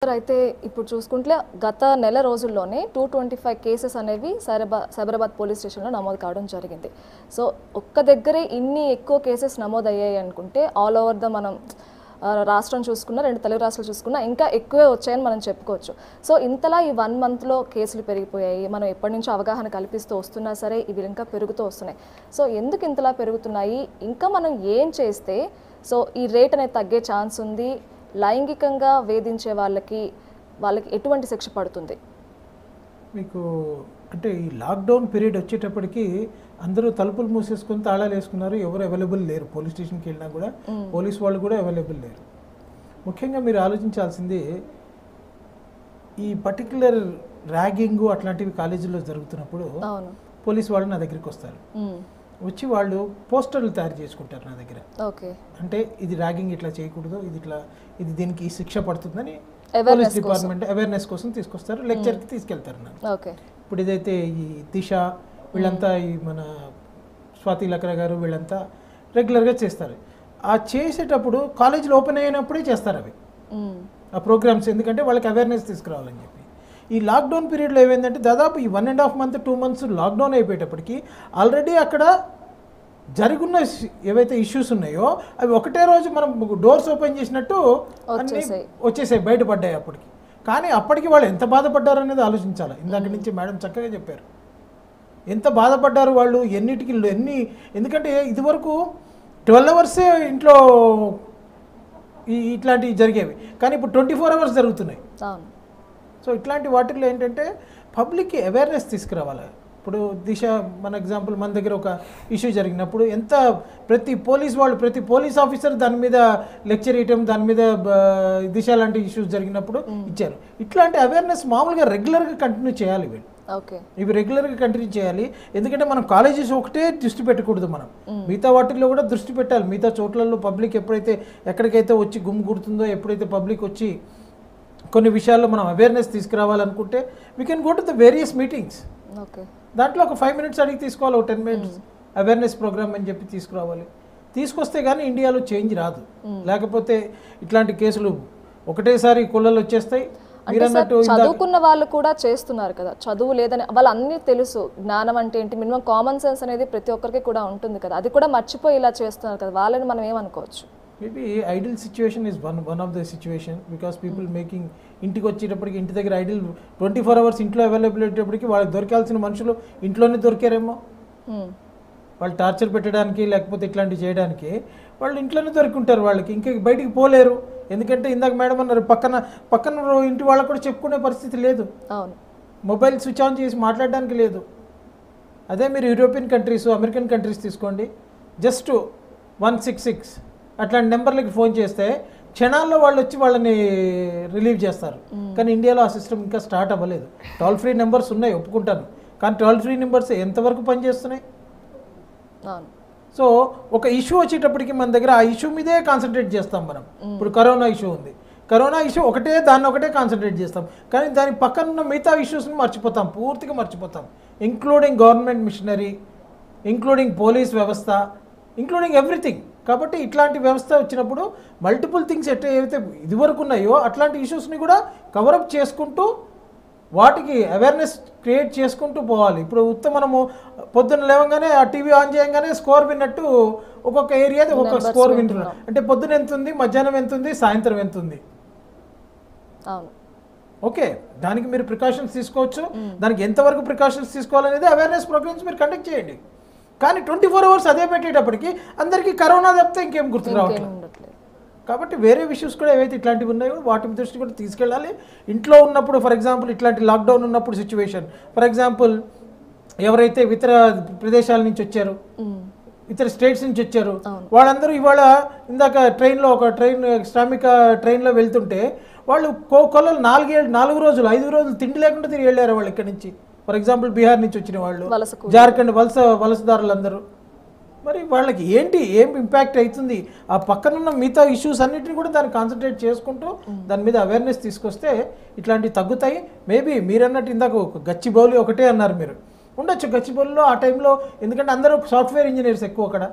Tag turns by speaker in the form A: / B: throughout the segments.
A: Sir అయితే ఇప్పుడు చూసుకుంటే గత నెల రోజుల్లోనే టూ ట్వంటీ ఫైవ్ కేసెస్ అనేవి సైబరాబాద్ సైబరాబాద్ పోలీస్ స్టేషన్లో నమోదు కావడం జరిగింది సో ఒక్క దగ్గరే ఇన్ని ఎక్కువ కేసెస్ నమోదయ్యాయి అనుకుంటే ఆల్ ఓవర్ ద మనం ఆ, రాష్ట్రం చూసుకున్నా రెండు తెలుగు రాష్ట్రాలు చూసుకున్నా ఇంకా ఎక్కువే వచ్చాయని మనం చెప్పుకోవచ్చు సో ఇంతలా ఈ వన్ మంత్లో కేసులు పెరిగిపోయాయి మనం ఎప్పటి నుంచో అవగాహన కల్పిస్తూ వస్తున్నా సరే ఇవి ఇంకా పెరుగుతూ వస్తున్నాయి సో ఎందుకు ఇంతలా పెరుగుతున్నాయి ఇంకా మనం ఏం చేస్తే సో ఈ రేట్ అనేది తగ్గే ఛాన్స్ ఉంది లైంగికంగా వేధించే వాళ్ళకి వాళ్ళకి ఎటువంటి శిక్ష పడుతుంది
B: మీకు అంటే ఈ లాక్డౌన్ పీరియడ్ వచ్చేటప్పటికి అందరూ తలుపులు మూసేసుకొని తాళాలు వేసుకున్నారు ఎవరు అవైలబుల్ లేరు పోలీస్ స్టేషన్కి వెళ్ళినా కూడా పోలీస్ వాళ్ళు కూడా అవైలబుల్ లేరు ముఖ్యంగా మీరు ఆలోచించాల్సింది ఈ పర్టికులర్ ర్యాగింగ్ అట్లాంటివి కాలేజీలో జరుగుతున్నప్పుడు
A: అవును
B: పోలీస్ వాళ్ళు నా దగ్గరికి వస్తారు
A: మ్మ్.
B: వచ్చి వాళ్ళు పోస్టర్లు తయారు చేసుకుంటారు నా దగ్గర
A: ఓకే
B: అంటే ఇది ర్యాగింగ్ ఇట్లా చేయకూడదు ఇది ఇట్లా ఇది దీనికి ఈ శిక్ష పడుతుందని
A: Awareness
B: పోలీస్
A: కోసం.
B: డిపార్ట్మెంట్ అవేర్నెస్ కోసం తీసుకొస్తారు లెక్చర్కి తీసుకెళ్తారు నన్ను
A: ఓకే
B: ఇప్పుడు ఇదైతే ఈ దిశ వీళ్ళంతా ఈ మన స్వాతి లక్రా గారు వీళ్ళంతా రెగ్యులర్గా చేస్తారు ఆ చేసేటప్పుడు కాలేజీలు ఓపెన్ అయినప్పుడే చేస్తారు అవి
A: మ్మ్.
B: ఆ ప్రోగ్రామ్స్ ఎందుకంటే వాళ్ళకి అవేర్నెస్ తీసుకురావాలని చెప్పి ఈ లాక్డౌన్ పీరియడ్లో ఏమైందంటే దాదాపు ఈ one and half month two months lockdown అయిపోయేటప్పటికి ఆల్రెడీ అక్కడ జరుగున్న ఇస్- ఏవైతే ఇష్యూస్ ఉన్నాయో అవి ఒకటే రోజు మనం డోర్స్ ఓపెన్ చేసినట్టు అన్నీ
A: వచ్చేసాయి.
B: వచ్చేసాయి బయటపడ్డాయి అప్పటికి కానీ అప్పటికి వాళ్ళు ఎంత బాధపడ్డారు అనేది ఆలోచించాలి ఇందాక నుంచి మేడం చక్కగా చెప్పారు ఎంత బాధపడ్డారు వాళ్ళు ఎన్నిటికి ఎన్ని ఎందుకంటే ఇదివరకు ట్వెల్వ్ అవర్సే ఇంట్లో ఈ ఇట్లాంటివి జరిగేవి కానీ ఇప్పుడు ట్వంటీ ఫోర్ అవర్స్ జరుగుతున్నాయి
A: అవును
B: సో ఇట్లాంటి వాటిల్లో ఏంటంటే పబ్లిక్కి అవేర్నెస్ తీసుకురావాలి ఇప్పుడు దిశ మన ఎగ్జాంపుల్ మన దగ్గర ఒక ఇష్యూ జరిగినప్పుడు ఎంత ప్రతి పోలీస్ వాళ్ళు ప్రతి పోలీస్ ఆఫీసర్ దాని మీద లెక్చర్ ఇవ్వటం దాని మీద బ- దిశ లాంటి ఇష్యూస్ జరిగినప్పుడు ఇచ్చారు ఇట్లాంటి అవేర్నెస్ మామూలుగా రెగ్యులర్గా కంటిన్యూ చేయాలి వీళ్ళు
A: ఓకే
B: ఇవి రెగ్యులర్గా కంటిన్యూ చేయాలి ఎందుకంటే మనం కాలేజెస్ ఒకటే దృష్టి పెట్టకూడదు మనం మిగతా వాటిల్లో కూడా దృష్టి పెట్టాలి మిగతా చోట్లలో పబ్లిక్ ఎప్పుడైతే ఎక్కడికైతే వచ్చి గుమ్మిగుడుతుందో ఎప్పుడైతే పబ్లిక్ వచ్చి కొన్ని విషయాల్లో మనం అవేర్నెస్ తీసుకురావాలనుకుంటే we can go to the various meetings
A: okay
B: దాంట్లో ఒక ఫైవ్ మినిట్స్ అడిగి తీసుకోవాలి ఒక టెన్ మినిట్స్ అవేర్నెస్ ప్రోగ్రామ్ అని చెప్పి తీసుకురావాలి తీసుకొస్తే కానీ ఇండియాలో చేంజ్ రాదు లేకపోతే ఇట్లాంటి కేసులు ఒకటేసారి కుళ్ళలు వచ్చేస్తాయి
A: అంటే
B: మీరు
A: సార్
B: అన్నట్టు ఇందాక-
A: చదువుకున్న వాళ్ళు కూడా చేస్తున్నారు కదా చదువు లేదని వాళ్ళు అన్నీ తెలుసు జ్ఞానం అంటే ఏంటి మినిమం కామన్ సెన్స్ అనేది ప్రతి ఒక్కరికి కూడా ఉంటుంది కదా అది కూడా మర్చిపోయి ఇలా చేస్తున్నారు కదా వాళ్ళని మనం ఏమనుకోవచ్చు
B: maybe idle situation is one one of the situation because people making ఇంటికి వచ్చేటప్పటికి ఇంటి దగ్గర ఐడిల్ ట్వంటీ ఫోర్ అవర్స్ ఇంట్లో అవైలబుల్ అయ్యేటప్పటికి వాళ్ళకి దొరికాల్సిన మనుషులు ఇంట్లోనే దొరికారేమో
A: మ్మ్.
B: వాళ్ళు టార్చర్ పెట్టడానికి లేకపోతే ఇట్లాంటివి చేయడానికి వాళ్ళు ఇంట్లోనే దొరికింటారు వాళ్ళకి ఇంకా బయటికి పోలేరు ఎందుకంటే ఇందాక మేడం అన్నారు పక్కన పక్కన రో- ఇంటి వాళ్ళకు కూడా చెప్పుకునే పరిస్థితి లేదు
A: అవును
B: మొబైల్ స్విచ్ ఆన్ చేసి మాట్లాడడానికి లేదు అదే మీరు యూరోపియన్ కంట్రీస్ అమెరికన్ కంట్రీస్ తీసుకోండి జస్ట్ వన్ సిక్స్ సిక్స్ అట్లాంటి నెంబర్లకి ఫోన్ చేస్తే క్షణాల్లో వాళ్ళు వచ్చి వాళ్ళని రిలీవ్ చేస్తారు కానీ ఇండియాలో ఆ సిస్టమ్ ఇంకా స్టార్ట్ అవ్వలేదు టోల్ ఫ్రీ నెంబర్స్ ఉన్నాయి ఒప్పుకుంటాను కానీ టోల్ ఫ్రీ నెంబర్స్ ఎంతవరకు పనిచేస్తున్నాయి
A: అవును
B: సో ఒక ఇష్యూ వచ్చేటప్పటికి మన దగ్గర ఆ ఇష్యూ మీదే కాన్సన్ట్రేట్ చేస్తాం మనం ఇప్పుడు కరోనా ఇష్యూ ఉంది కరోనా ఇష్యూ ఒకటే దాన్ని ఒకటే కాన్సన్ట్రేట్ చేస్తాం కానీ దాని పక్కన ఉన్న మిగతా ఇష్యూస్ని మర్చిపోతాం పూర్తిగా మర్చిపోతాం including government machinery including police వ్యవస్థ ఇంక్లూడింగ్ ఎవ్రీథింగ్ కాబట్టి ఇట్లాంటి వ్యవస్థ వచ్చినప్పుడు మల్టిపుల్ థింగ్స్ ఎట్లా ఏవైతే ఇదివరకు ఉన్నాయో అట్లాంటి ఇష్యూస్ని కూడా కవరప్ చేసుకుంటూ వాటికి అవేర్నెస్ క్రియేట్ చేసుకుంటూ పోవాలి ఇప్పుడు ఉత్త మనము పొద్దున్న లేవగానే ఆ టీవీ ఆన్ చేయగానే స్కోర్ విన్నట్టు ఒక్కొక్క ఏరియాది ఒక్కొక్క స్కోర్ వింటున్నాం అంటే పొద్దున ఎంత ఉంది మధ్యాహ్నం ఎంత ఉంది సాయంత్రం ఎంత ఉంది
A: అవును
B: ఓకే దానికి మీరు ప్రికాషన్స్ తీసుకోవచ్చు దానికి ఎంతవరకు ప్రికాషన్స్ తీసుకోవాలనేది అవేర్నెస్ ప్రోగ్రామ్స్ మీరు కండక్ట్ చేయండి కానీ ట్వంటీ ఫోర్ అవర్స్ అదే పెట్టేటప్పటికి అందరికీ కరోనా తప్పితే ఇంకేం గుర్తు రావట్లేదు
A: ఇంకేం ఉండట్లేదు
B: కాబట్టి వేరే ఇష్యూస్ కూడా ఏవైతే ఇట్లాంటివి ఉన్నాయో వాటి దృష్టి కూడా తీసుకెళ్ళాలి ఇంట్లో ఉన్నప్పుడు ఫర్ ఎగ్జాంపుల్ ఇట్లాంటి లాక్డౌన్ ఉన్నప్పుడు సిచ్యువేషన్ ఫర్ ఎగ్జాంపుల్ ఎవరైతే ఇతర ప్రదేశాల నుంచి వచ్చారు
A: మ్మ్.
B: ఇతర స్టేట్స్ నుంచి వచ్చారు
A: అవును.
B: వాళ్ళందరూ ఇవాళ ఇందాక ట్రైన్లో ఒక ట్రైన్ శ్రామిక ట్రైన్లో వెళ్తుంటే వాళ్ళు కో కొలలు నాలుగేళ్ళు నాలుగు రోజులు ఐదు రోజులు తిండి లేకుండా తిరిగి వెళ్ళారు వాళ్ళు ఇక్కడి నుంచి ఫర్ ఎగ్జాంపుల్ బీహార్ నుంచి వచ్చిన వాళ్ళు
A: వలస కూలీలు.
B: జార్ఖండ్ వలస వలసదారులందరూ మరి వాళ్ళకి ఏంటి ఏం ఇంపాక్ట్ అవుతుంది ఆ పక్కనున్న మిగతా ఇష్యూస్ అన్నిటిని కూడా దాన్ని కాన్సన్ట్రేట్ చేసుకుంటూ దాని మీద అవేర్నెస్ తీసుకొస్తే ఇట్లాంటివి తగ్గుతాయి మేబీ మీరన్నట్టు ఇందాక ఒక గచ్చిబౌలి ఒకటే అన్నారు మీరు ఉండొచ్చు గచ్చిబౌలిలో ఆ టైంలో ఎందుకంటే అందరూ సాఫ్ట్వేర్ ఇంజనీర్స్ ఎక్కువ అక్కడ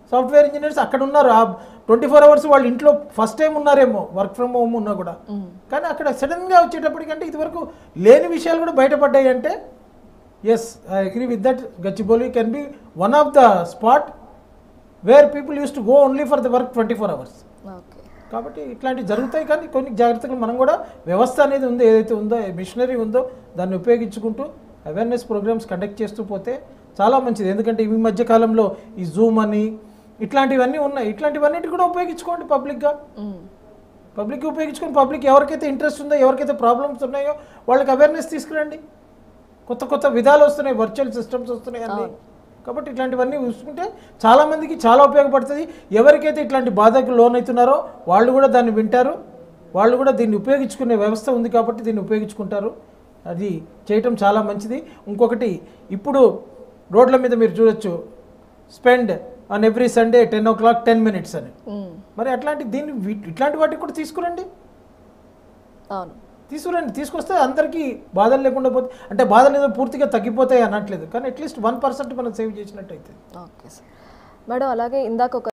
B: సాఫ్ట్వేర్ ఇంజనీర్స్ అక్కడ ఉన్నారు ఆ ట్వంటీ ఫోర్ అవర్స్ వాళ్ళు ఇంట్లో ఫస్ట్ టైం ఉన్నారేమో వర్క్ ఫ్రమ్ హోమ్ ఉన్నా కూడా కానీ అక్కడ సడన్గా వచ్చేటప్పటికంటే ఇదివరకు లేని విషయాలు కూడా బయటపడ్డాయి అంటే yes I agree with that Gachibowli can be one of the spot where people use to go only for the work twenty four hours
A: okay
B: కాబట్టి ఇట్లాంటివి జరుగుతాయి కానీ కొన్ని జాగ్రత్తలు మనం కూడా వ్యవస్థ అనేది ఉందో ఏదైతే ఉందో మిషనరీ ఉందో దాన్ని ఉపయోగించుకుంటూ అవేర్నెస్ ప్రోగ్రామ్స్ కండక్ట్ చేస్తూ పోతే చాలా మంచిది ఎందుకంటే ఈ మధ్య కాలంలో ఈ జూమ్ అని ఇట్లాంటివన్నీ ఉన్నాయి ఇట్లాంటివన్నిటి కూడా ఉపయోగించుకోండి పబ్లిక్గా పబ్లిక్ ఉపయోగించుకొని పబ్లిక్ ఎవరికైతే ఇంట్రెస్ట్ ఉందో ఎవరికైతే ప్రాబ్లమ్స్ ఉన్నాయో వాళ్ళకి అవేర్నెస్ తీసుకురండి కొత్త కొత్త విధాలు వస్తున్నాయి వర్చువల్ సిస్టమ్స్ వస్తున్నాయి అన్నీ కాబట్టి ఇట్లాంటివన్నీ చూసుకుంటే చాలామందికి చాలా ఉపయోగపడుతుంది ఎవరికైతే ఇట్లాంటి బాధకు లోన్ అవుతున్నారో వాళ్ళు కూడా దాన్ని వింటారు వాళ్ళు కూడా దీన్ని ఉపయోగించుకునే వ్యవస్థ ఉంది కాబట్టి దీన్ని ఉపయోగించుకుంటారు అది చేయటం చాలా మంచిది ఇంకొకటి ఇప్పుడు రోడ్ల మీద మీరు చూడొచ్చు spend on every Sunday ten o'clock ten minutes అని మరి అట్లాంటి దీన్ని వీ- ఇట్లాంటి వాటికి కూడా తీసుకురండి
A: అవును
B: తీసుకురండి తీసుకొస్తే అందరికీ బాధలు లేకుండా పోతే అంటే బాధలు ఏదో పూర్తిగా తగ్గిపోతాయి అనట్లేదు కానీ అట్లీస్ట్ వన్ పర్సెంట్ మనం సేవ్ చేసినట్టు అయితే
A: ఓకే సార్ మేడం అలాగే ఇందాక ఒక